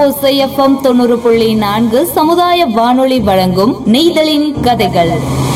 ஓசை எஃப்எம் தொண்ணூறு புள்ளி நான்கு சமுதாய வானொலி வழங்கும் நெய்தலின் கதைகள்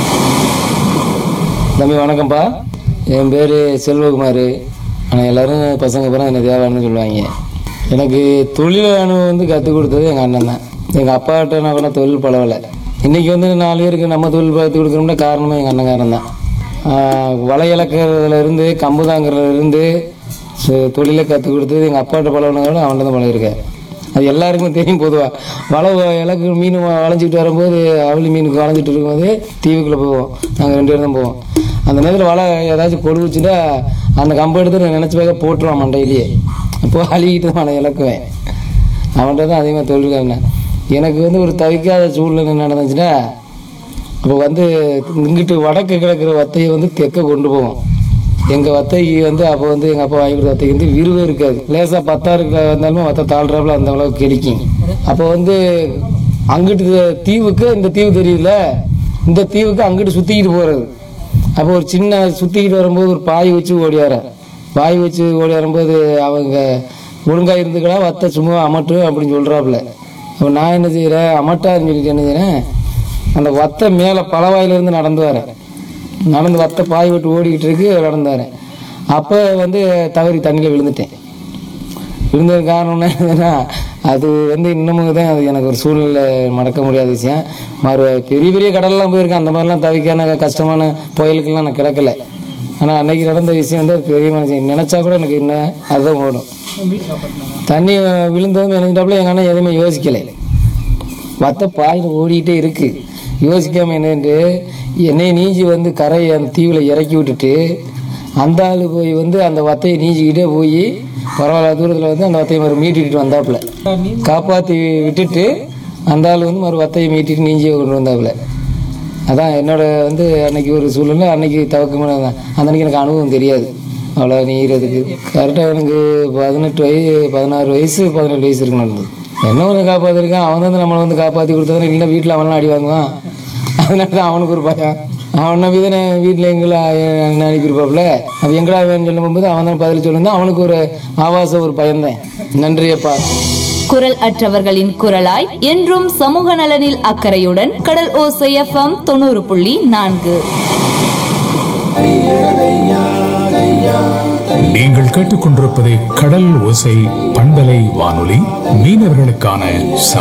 தம்பி வணக்கம்ப்பா என் பேர் செல்வகுமார் ஆனால் எல்லாரும் பசங்க பூரா என்ன தேவான்னு சொல்லுவாங்க எனக்கு தொழில் அனுபவம் வந்து கற்றுக் கொடுத்தது எங்கள் அண்ணன் தான் எங்கள் அப்பாட்ட நான் கூட தொழில் பழவலை இன்றைக்கி வந்து நாலு பேருக்கு நம்ம தொழில் பார்த்து கொடுக்குறோம்னா காரணமே எங்கள் அண்ணங்காரன் தான் ஆஹ் வலை இழக்கிறதுலேருந்து கம்பு தாங்கிறதுலேருந்து தொழிலை கற்றுக் கொடுத்தது எங்கள் அப்பாட்ட பழகினதோட அவன்கிட்ட தான் பழகிருக்கேன் அது எல்லாருக்குமே தெரியும் பொதுவாக வலை இலக்கு மீன் வ- வளைஞ்சிட்டு வரும்போது அவளி மீனுக்கு வளைஞ்சிட்டு இருக்கும்போது தீவுக்குள்ளே போவோம் நாங்கள் ரெண்டு பேரும் தான் போவோம் அந்த நேரத்தில் வலை ஏதாச்சும் கொடுச்சுட்டா அந்த கம்பை எடுத்து நான் நினச்சி பார்க்க போட்டுருவான் மண்டையிலேயே அப்போ அழுகிட்டு தான் அவனை இழக்குவேன் அவன்கிட்ட தான் அதிகமாக தொழில்காரன எனக்கு வந்து ஒரு தவிக்காத சூழ்நிலை என்ன நடந்துச்சுன்னா அப்போ வந்து இங்கிட்டு வடக்கு கிடக்கிற வத்தையை வந்து தெற்க கொண்டு போவோம் எங்கள் வத்தைக்கு வந்து அப்போ வந்து எங்கள் அப்பா வாங்கி கொடுத்த வத்தைக்கு வந்து விருவே இருக்காது லேசாக பத்தாருக்கு வந்தாலுமே வத்தை தாழ்றாப்புல அந்த அளவுக்கு கிடைக்கும் அப்போ வந்து அங்கிட்டு தீவுக்கு இந்த தீவு தெரியல இந்த தீவுக்கு அங்கிட்டு சுற்றிக்கிட்டு போகிறது அப்போ ஒரு சின்ன சுற்றிக்கிட்டு வரும்போது ஒரு பாய் வச்சு ஓடியார பாய் வச்சு ஓடி வரும்போது அவங்க ஒழுங்காக இருந்துக்கலாம் வத்தை சும்மா அமட்டு அப்படின்னு சொல்கிறாப்புல அப்போ நான் என்ன செய்கிறேன் அமட்டாருன்னு சொல்லிட்டு என்ன செய்கிறேன் அந்த வத்தை மேலே பலவாயிலிருந்து நடந்து வரேன் நடந்து வத்தை பாய் விட்டு ஓடிக்கிட்டு இருக்கு நடந்து வரேன் அப்போ வந்து தவறி தண்ணியில் விழுந்துட்டேன் விழுந்தது காரணம் என்னன்னா அது வந்து இன்னமும் தான் அது எனக்கு ஒரு சூழ்நிலை மறக்க முடியாத விஷயம் மறு பெரிய பெரிய கடல்லாம் போயிருக்கேன் அந்த மாதிரிலாம் தவிக்கான கஷ்டமான புயலுக்கெல்லாம் நான் கிடக்கல ஆனால் அன்னைக்கு நடந்த விஷயம் வந்து அது பெரிய மனுஷன் நினச்சா கூட எனக்கு என்ன அதுதான் ஓடும் தண்ணி விழுந்ததும் நினைஞ்சாப்புல எங்கள் அண்ணன் எதுவுமே யோசிக்கலை வத்த பாயில் ஓடிக்கிட்டே இருக்கு யோசிக்காம என்னன்ட்டு என்னை நீஞ்சி வந்து கரையை அந்த தீவில் இறக்கி விட்டுட்டு அந்த ஆள் போய் வந்து அந்த வத்தையை நீஞ்சிக்கிட்டே போய் பரவாயில்ல தூரத்தில் வந்து அந்த வத்தையை மறு மீட்டிட்டு வந்தாப்புல காப்பாற்றி விட்டுட்டு அந்த ஆள் வந்து மறு வத்தையை மீட்டிட்டு நீஞ்சி கொண்டு வந்தாப்புல அதான் என்னோட வந்து அன்னைக்கு ஒரு சூழ்நிலை அன்னைக்கு தவக்கமான தான் அந்த அன்னைக்கு எனக்கு அனுபவம் தெரியாது அவ்வளோ நீகிறதுக்கு கரெக்டாக எனக்கு பதினெட்டு வயசு பதினாறு வயசு பதினெட்டு வயசு இருக்கு நடந்தது என்ன ஒன்று காப்பாற்றிருக்கான் அவன் வந்து நம்மளை வந்து காப்பாற்றி கொடுத்தா இல்லை வீட்டில் அவன்லாம் அடி வாங்குவான் அதனால தான் அவனுக்கு ஒரு பயம் அவன் நம்பி தானே வீட்டில் எங்களை என்ன அனுப்பியிருப்பாப்புல அது எங்கடா வேணும்னு சொல்லும்போது அவன் தான் பதில் சொல்லியிருந்தான் அவனுக்கு ஒரு ஆபாச ஒரு பயந்தேன் நன்றி அப்பா குரல் அற்றவர்களின் குரலாய் என்றும் சமூக நலனில் அக்கறையுடன் கடல் ஓசை எஃப்எம் தொண்ணூறு புள்ளி நான்கு நீங்கள் கேட்டுக்கொண்டிருப்பது கடல் ஓசை பண்பலை வானொலி மீனவர்களுக்கான